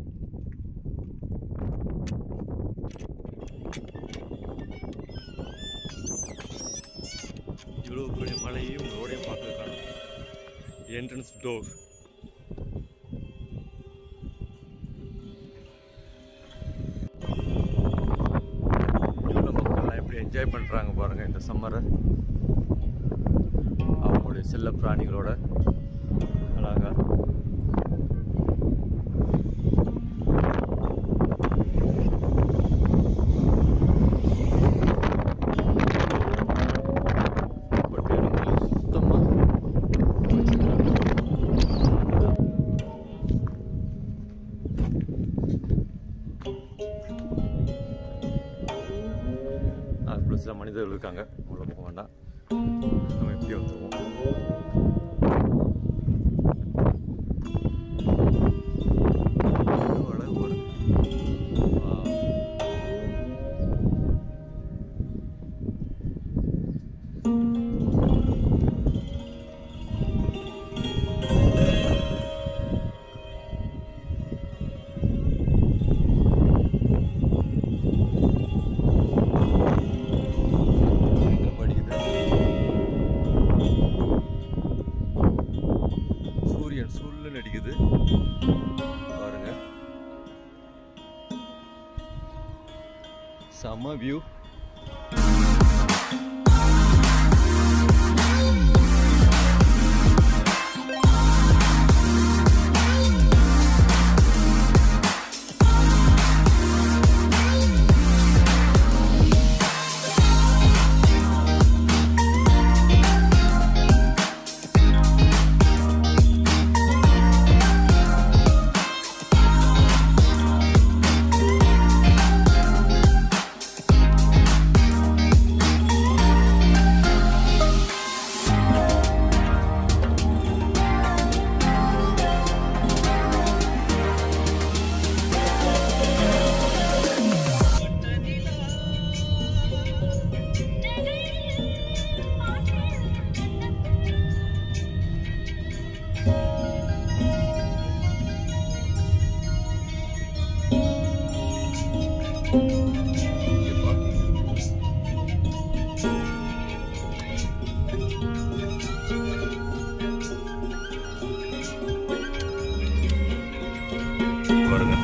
இவ்வளோ பெரிய மலையும் ரோடையும் பார்க்கறதுக்கான என்ட்ரன்ஸ் டோர் இவ்வளோ மக்கள்லாம் எப்படி என்ஜாய் பண்ணுறாங்க பாருங்கள் இந்த சம்மரை அவங்களுடைய செல்ல பிராணிகளோட அழகா பட் இடங்கள் சுத்தமாக வச்சுக்கிறாங்க அதுதான் அதுக்குள்ள சில மனிதர்கள் இருக்காங்க உள்ள போக வேண்டாம் நம்ம எப்படி வந்துருவோம் எவ்வளவு அழகு பாரு. Wow. பயங்கரமா அடிக்குது. சூரியன் சுள்ளுன்னு அடிக்குது பாருங்க செம வியூ இங்க பாருங்க. பாருங்க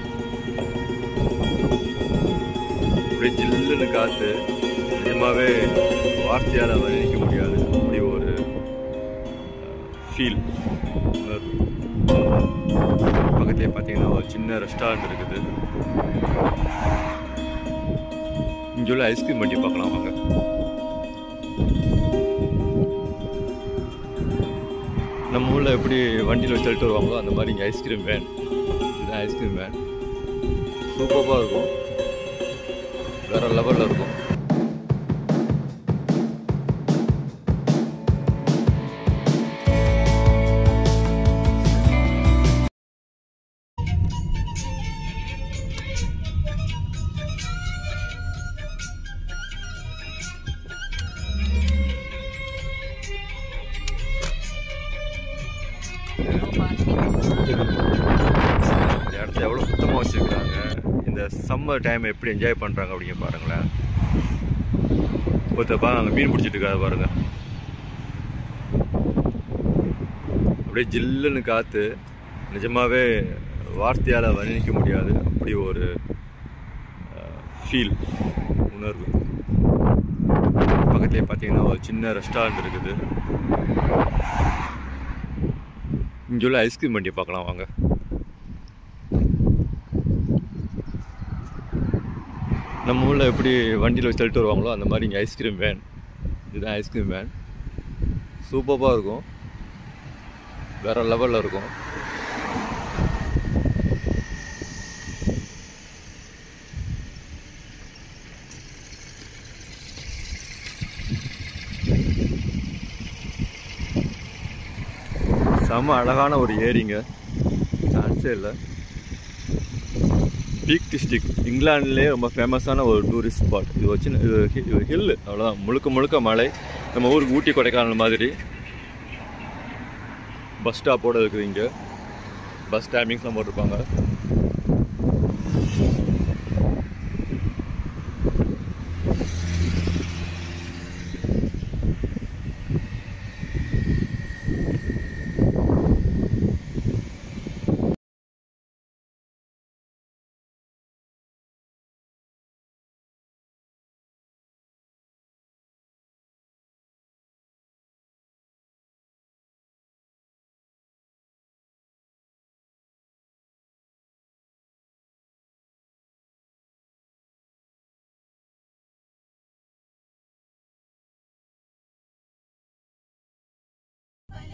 அப்படியே ஜில்லுன்னு காத்து நிஜமாவே வார்த்தையால் வர்ணிக்க முடியாது அப்படி ஒரு ஃபீல் உணர்வு பக்கத்துலேயே பார்த்தீங்கன்னா ஒரு சின்ன ரெஸ்டாரண்ட் இருக்குது இங்கே உள்ள ஐஸ்கிரீம் வண்டி பார்க்கலாம் வாங்க நம்ம ஊரில் எப்படி வண்டியில் வச்சு தள்ளிட்டு வருவாங்களோ அந்த மாதிரி இங்கே ஐஸ்கிரீம் வேன் இதுதான் ஐஸ்கிரீம் வேன் சூப்பராக இருக்கும் வேற லெவலில் இருக்கும் இந்த இடத்த எவ்வளோ சுத்தமாக வச்சுருக்காங்க இந்த சம்மர் டைம் எப்படி என்ஜாய் பண்ணுறாங்க அப்படிங்க பாருங்களேன் ஒருத்தப்பா அங்கே மீன் பிடிச்சிட்டு இருக்காரு பாருங்க அப்படியே ஜில்லுன்னு காற்று நிஜமாவே வார்த்தையால் வர்ணிக்க முடியாது அப்படி ஒரு ஃபீல் உணர்வு பக்கத்துலேயே பார்த்தீங்கன்னா ஒரு சின்ன ரெஸ்டாரண்ட் இருக்குது இங்கே உள்ள ஐஸ்கிரீம் வண்டியை பார்க்கலாம் வாங்க நம்ம ஊரில் எப்படி வண்டியில் வச்சு தள்ளிட்டு வருவாங்களோ அந்த மாதிரி இங்கே ஐஸ்கிரீம் வேன் இதுதான் ஐஸ்கிரீம் வேன் சூப்பராக இருக்கும் வேறு லெவலில் இருக்கும் செம அழகான ஒரு ஏரிங்க சான்ஸே இல்லை பீக் டிஸ்ட்ரிக் இங்கிலாந்துலேயே ரொம்ப ஃபேமஸான ஒரு டூரிஸ்ட் ஸ்பாட் இது வச்சு இது ஹி- இது ஹில்லு அவ்வளோதான் முழுக்க முழுக்க மலை நம்ம ஊருக்கு ஊட்டி கொடைக்கானல் மாதிரி பஸ் ஸ்டாப்போடு இருக்குது இங்கே பஸ் டைமிங்ஸ்லாம் போட்டிருப்பாங்க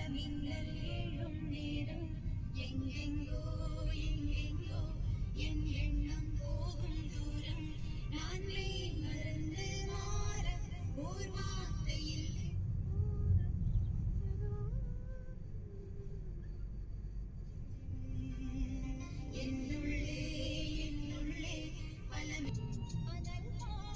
மின்னல் எழும் நேரம் எங்கெங்கோ எங்கெங்கோ என் எண்ணம் போகும் தூரம் நான் மெய் மறந்து மாற ஓர் வார்த்தையில் என்னுள்ளே என்னுள்ளே பல அதல்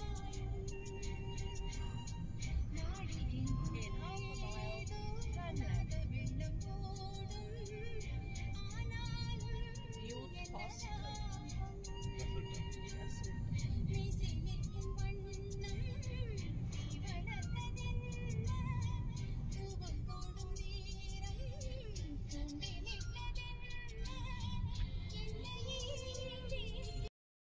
என்னையே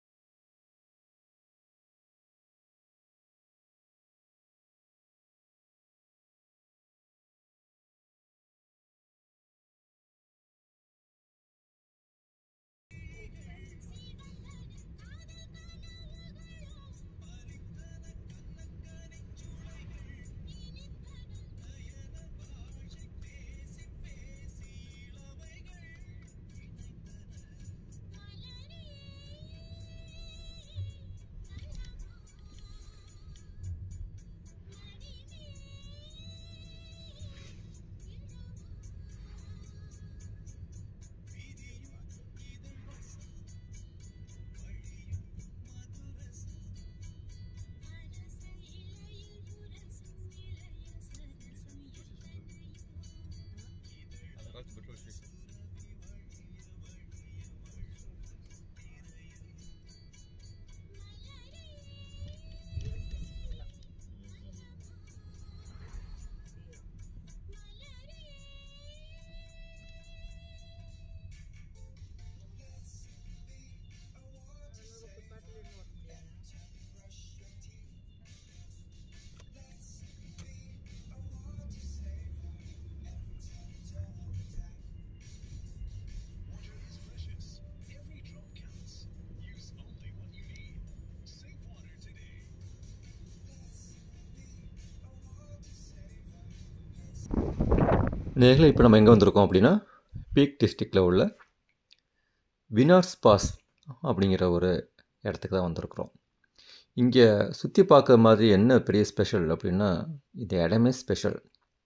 நேரில் இப்போ நம்ம எங்கே வந்திருக்கோம் அப்படின்னா பீக் டிஸ்ட்ரிக்டில் உள்ள வினார்ஸ் பாஸ் அப்படிங்கிற ஒரு இடத்துக்கு தான் வந்திருக்கிறோம் இங்கே சுற்றி பார்க்குற மாதிரி என்ன பெரிய ஸ்பெஷல் அப்படின்னா இந்த இடமே ஸ்பெஷல்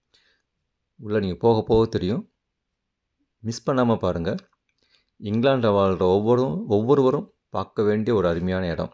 உள்ளே நீங்கள் போக போக தெரியும் மிஸ் பண்ணாமல் பாருங்கள் இங்கிலாண்டில் வாழ்கிற ஒவ்வொரும் ஒவ்வொருவரும் பார்க்க வேண்டிய ஒரு அருமையான இடம்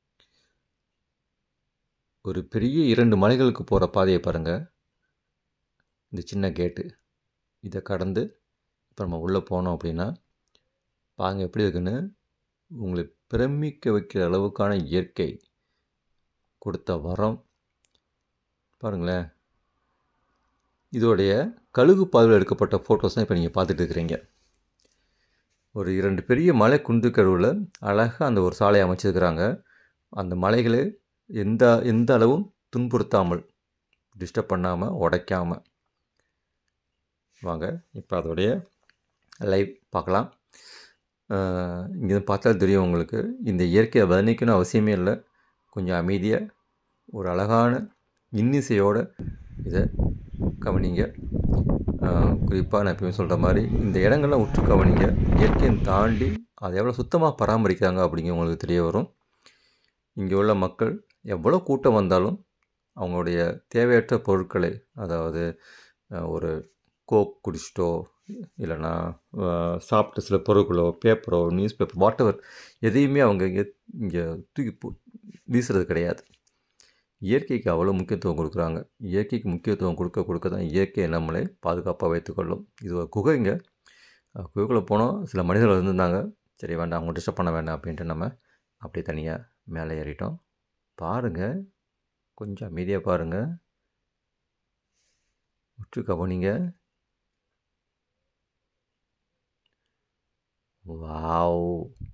ஒரு பெரிய இரண்டு மலைகளுக்கு போகிற பாதையை பாருங்கள் இந்த சின்ன கேட்டு இதை கடந்து இப்போ நம்ம உள்ளே போனோம் அப்படின்னா பாருங்க எப்படி இருக்குன்னு உங்களை பிரமிக்க வைக்கிற அளவுக்கான இயற்கை கொடுத்த வரம் பாருங்களேன் இதோடைய கழுகு பாதையில் எடுக்கப்பட்ட ஃபோட்டோஸ் தான் இப்போ நீங்கள் பார்த்துட்டு இருக்கிறீங்க ஒரு இரண்டு பெரிய மலை குன்றுக்கருவில் அழகாக அந்த ஒரு சாலையை அமைச்சிருக்கிறாங்க அந்த மலைகளை எந்த எந்த அளவும் துன்புறுத்தாமல் டிஸ்டர்ப் பண்ணாமல் உடைக்காமல் வாங்க இப்போ அதோடைய லைவ் பார்க்கலாம் இங்கே பார்த்தா தெரியும் உங்களுக்கு இந்த இயற்கையை வர்ணிக்கணும் அவசியமே இல்லை கொஞ்சம் அமைதியாக ஒரு அழகான இன்னிசையோடு இதை கவனிங்க குறிப்பாக நான் எப்பயுமே சொல்கிற மாதிரி இந்த இடங்கள்லாம் உற்று கவனிங்க இயற்கையை தாண்டி அதை எவ்வளோ சுத்தமாக பராமரிக்கிறாங்க அப்படிங்கிற உங்களுக்கு தெரிய வரும் இங்கே உள்ள மக்கள் எவ்வளோ கூட்டம் வந்தாலும் அவங்களுடைய தேவையற்ற பொருட்களை அதாவது அஹ், ஒரு கோக் குடிச்சிட்டோ இல்லைன்னா அஹ், சாப்பிட்ட சில பொருட்களோ பேப்பரோ நியூஸ் பேப்பர் வாட் எவர் எதையுமே அவங்க இங்கே இங்கே தூக்கி போ- வீசுறது கிடையாது இயற்கைக்கு அவ்வளோ முக்கியத்துவம் கொடுக்குறாங்க இயற்கைக்கு முக்கியத்துவம் கொடுக்க கொடுக்க தான் இயற்கையை நம்மளை பாதுகாப்பாக வைத்துக்கொள்ளும் இது ஒரு குகைங்க அஹ், குகைக்குள்ளே போனோம் சில மனிதர்கள் இருந்திருந்தாங்க சரி வேண்டாம் அவங்க டிஸ்டர்ப் பண்ண வேண்டாம் அப்படின்ட்டு நம்ம அப்படியே தனியாக மேலே ஏறிட்டோம் பாருங்கள் கொஞ்சம் அமைதியாக பாருங்கள் உற்று கவனிங்க வாவ்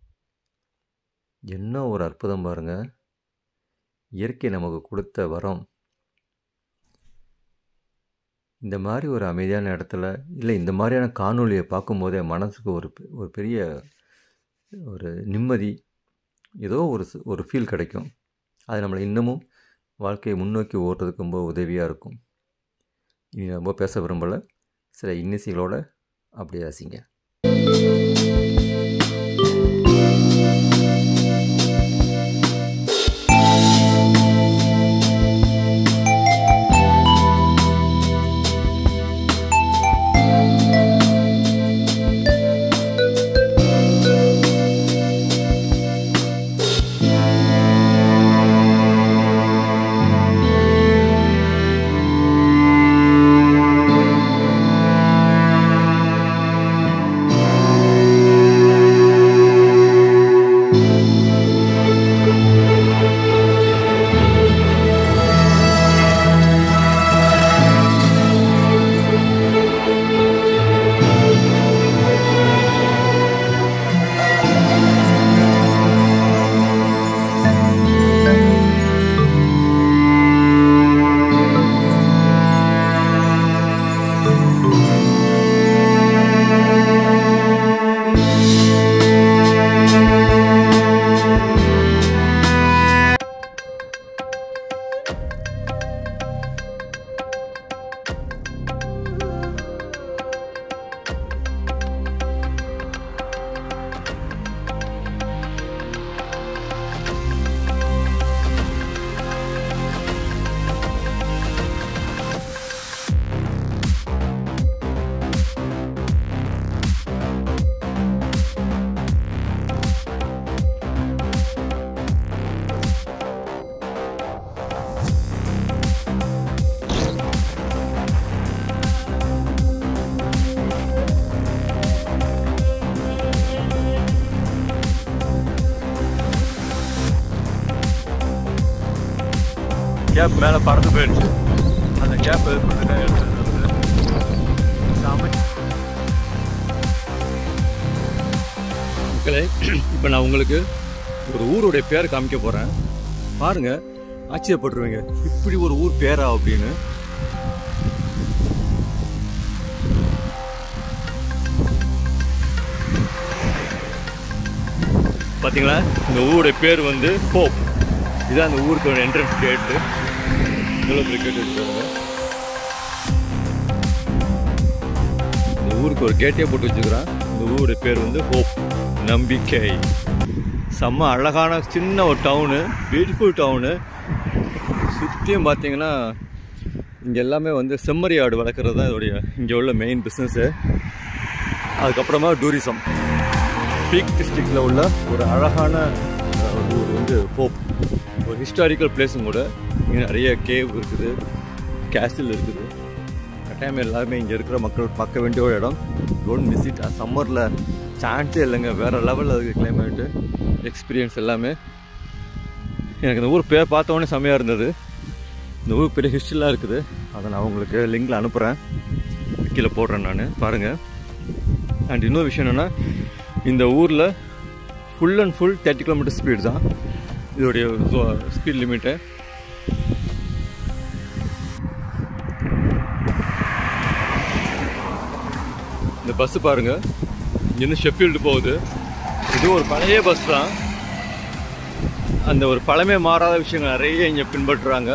என்ன ஒரு அற்புதம் பாருங்க இயற்கை நமக்கு கொடுத்த வரம் இந்த மாதிரி ஒரு அமைதியான இடத்துல இல்லை இந்த மாதிரியான காணொளியை பார்க்கும்போதே மனசுக்கு ஒரு பெ- ஒரு பெரிய ஒரு நிம்மதி ஏதோ ஒரு ச- ஒரு ஃபீல் கிடைக்கும் அது நம்மளை இன்னமும் வாழ்க்கையை முன்னோக்கி ஓட்டுறதுக்கு ரொம்ப உதவியாக இருக்கும் இனி ரொம்ப பேச விரும்பலை சில இன்னிசைகளோட அப்படியே ரசிங்க கேப் மேலே பறந்து போயிடுச்சு அந்த கேப் ஏற்பட்டுக்காக எடுத்துட்டு வந்து சாமி மக்களே இப்போ நான் உங்களுக்கு ஒரு ஊருடைய பேர் காமிக்க போகிறேன் பாருங்க ஆச்சரியப்பட்டுருவீங்க இப்படி ஒரு ஊர் பேரா அப்படின்னு பார்த்தீங்களா இந்த ஊருடைய பேர் வந்து ஹோப் இதான் அந்த ஊருக்கு ஒரு என்ட்ரன்ஸ் கேட்டு இவ்வளோ பெரிய கேட்டு வச்சுருக்காங்க இந்த ஊருக்கு ஒரு கேட்டே போட்டு வச்சுக்கிறான் இந்த ஊருடைய பேர் வந்து ஹோப் நம்பிக்கை செம்ம அழகான சின்ன ஒரு டவுனு பியூட்டிஃபுல் டவுனு சுற்றியும் பார்த்தீங்கன்னா இங்கே எல்லாமே வந்து செம்மறி ஆடு வளர்க்குறது தான் இதோடைய இங்கே உள்ள மெயின் பிஸ்னஸ்ஸு அதுக்கப்புறமா டூரிசம் பீக் டிஸ்ட்ரிக்டில் உள்ள ஒரு அழகான அஹ், ஒரு ஊர் வந்து ஹோப் ஒரு ஹிஸ்டாரிக்கல் பிளேஸும் கூட இங்கே நிறைய கேவ் இருக்குது கேசில் இருக்குது கட்டாயம் எல்லாருமே இங்கே இருக்கிற மக்கள் பார்க்க வேண்டிய ஒரு இடம் டோன்ட் மிஸ் இட் சம்மரில் சான்ஸே இல்லைங்க வேறு லெவலில் இருக்குது கிளைமேட்டு எக்ஸ்பீரியன்ஸ் எல்லாமே எனக்கு இந்த ஊர் பேர் பார்த்த உடனே செம்மையாக இருந்தது இந்த ஊர் பெரிய ஹிஸ்ட்ரிலாம் இருக்குது அதை நான் உங்களுக்கு லிங்கில் அனுப்புகிறேன் கீழே போடுறேன் நான் பாருங்கள் அண்ட் இன்னொரு விஷயம் என்னென்னா இந்த ஊரில் full and full thirty kilometre speed தான் இதோடைய ஸ்பீட் லிமிட்டு இந்த பஸ்ஸு பாருங்கள் இங்கேருந்து ஷெஃபீல்டு போகுது இது ஒரு பழைய பஸ் தான் அந்த ஒரு பழமை மாறாத விஷயங்கள் நிறைய இங்கே பின்பற்றுறாங்க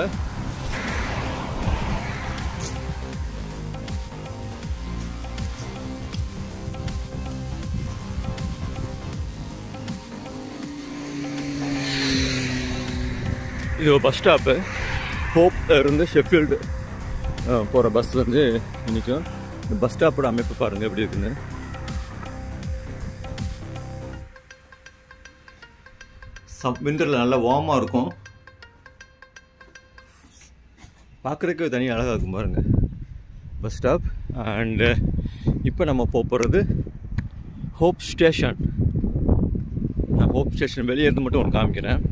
இது ஒரு பஸ் ஸ்டாப்பு ஹோப் இருந்து ஷெஃபீல்டு போகிற பஸ் வந்து நிற்கும் இந்த பஸ் ஸ்டாப்போட அமைப்பு பாருங்கள் எப்படி இருக்குன்னு சம் விண்டரில் நல்லா வார்மாக இருக்கும் பார்க்குறதுக்கு தனி அழகாக இருக்கும் பாருங்க பஸ் ஸ்டாப் அண்டு இப்போ நம்ம போக போகிறது ஹோப் ஸ்டேஷன் நான் ஹோப் ஸ்டேஷன் வெளியே இருந்து மட்டும் ஒன்று காமிக்கிறேன்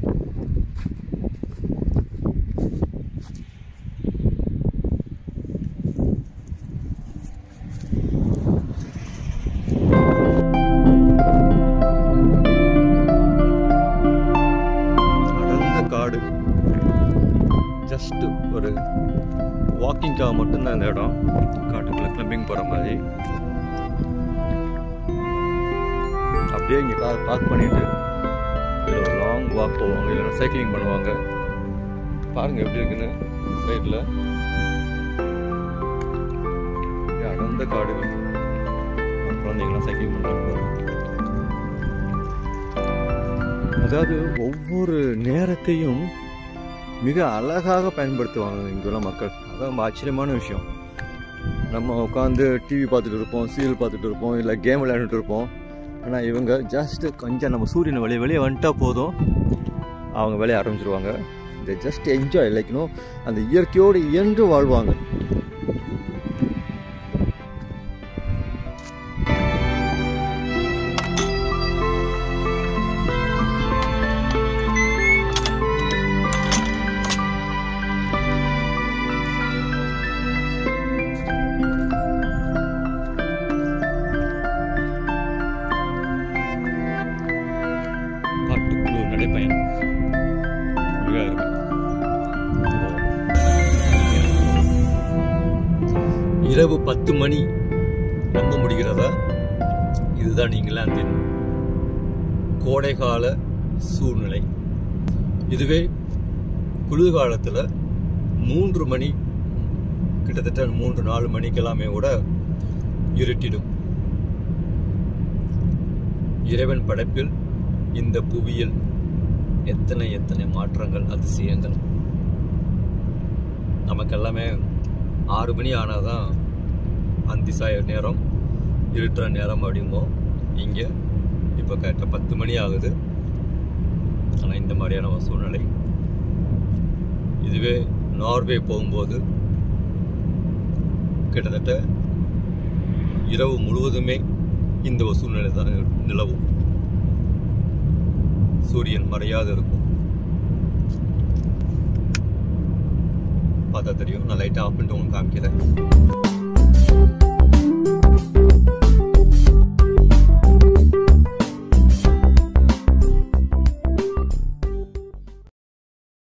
அடர்ந்த காடு ஜஸ்ட் ஒரு வாக்கிங்காக மட்டும்தான் இந்த இடம் காட்டுக்குள்ள கிளம்பிங் போகிற மாதிரி அப்படியே இங்கே கார் பார்க் பண்ணிட்டு இதில் ஒரு லாங் வாக் போவாங்க இல்லைன்னா சைக்கிளிங் பண்ணுவாங்க பாருங்க எப்படி இருக்குன்னு சைடில் அடர்ந்த அடர்ந்த காடுகள் குழந்தைங்களாம் சைக்கிள் பண்ணுறாங்க அதாவது ஒவ்வொரு நேரத்தையும் மிக அழகாக பயன்படுத்துவாங்க இங்குள்ள மக்கள் அதான் ரொம்ப ஆச்சரியமான விஷயம் நம்ம உட்காந்து டிவி பார்த்துட்டு இருப்போம் சீரியல் பார்த்துட்டு இருப்போம் இல்லை கேம் விளையாண்டுட்டு இருப்போம் ஆனால் இவங்க ஜஸ்ட் கொஞ்சம் நம்ம சூரியன் வெளியே வெளியே வந்துட்டா போதும் அவங்க வேலையை ஆரம்பிச்சிருவாங்க இதை ஜஸ்ட் என்ஜாய் லைக்கணும் அந்த இயற்கையோடு இயன்று வாழ்வாங்க காட்டுக்குழு நடைப்பயணம் மிக அருமை இரவு பத்து மணி நம்ப முடிகிறதா இதுதான் இங்கிலாந்தின் கோடைகால சூழ்நிலை இதுவே குளிர்காலத்தில் மூன்று மணி கிட்டத்தட்ட மூன்று நாலு மணிக்கெல்லாமே கூட இருட்டிடும் இறைவன் படைப்பில் இந்த புவியில் எத்தனை எத்தனை மாற்றங்கள் அதிசயங்கள் நமக்கு எல்லாமே ஆறு மணி ஆனால் தான் அந்தி சாய நேரம் இருட்டுற நேரம் அப்படிம்போம் இங்கே இப்போ கரெக்டாக பத்து மணி ஆகுது ஆனால் இந்த மாதிரியான ஒரு சூழ்நிலை இதுவே நார்வே போகும்போது கிட்டத்தட்ட இரவு முழுவதுமே இந்த ஒரு சூழ்நிலை தான் நிலவும் சூரியன் மறையாது இருக்கும் பார்த்தா தெரியும் நான் லைட்டாக ஆஃப் பண்ணிட்டு உங்களுக்கு காமிக்கிறேன்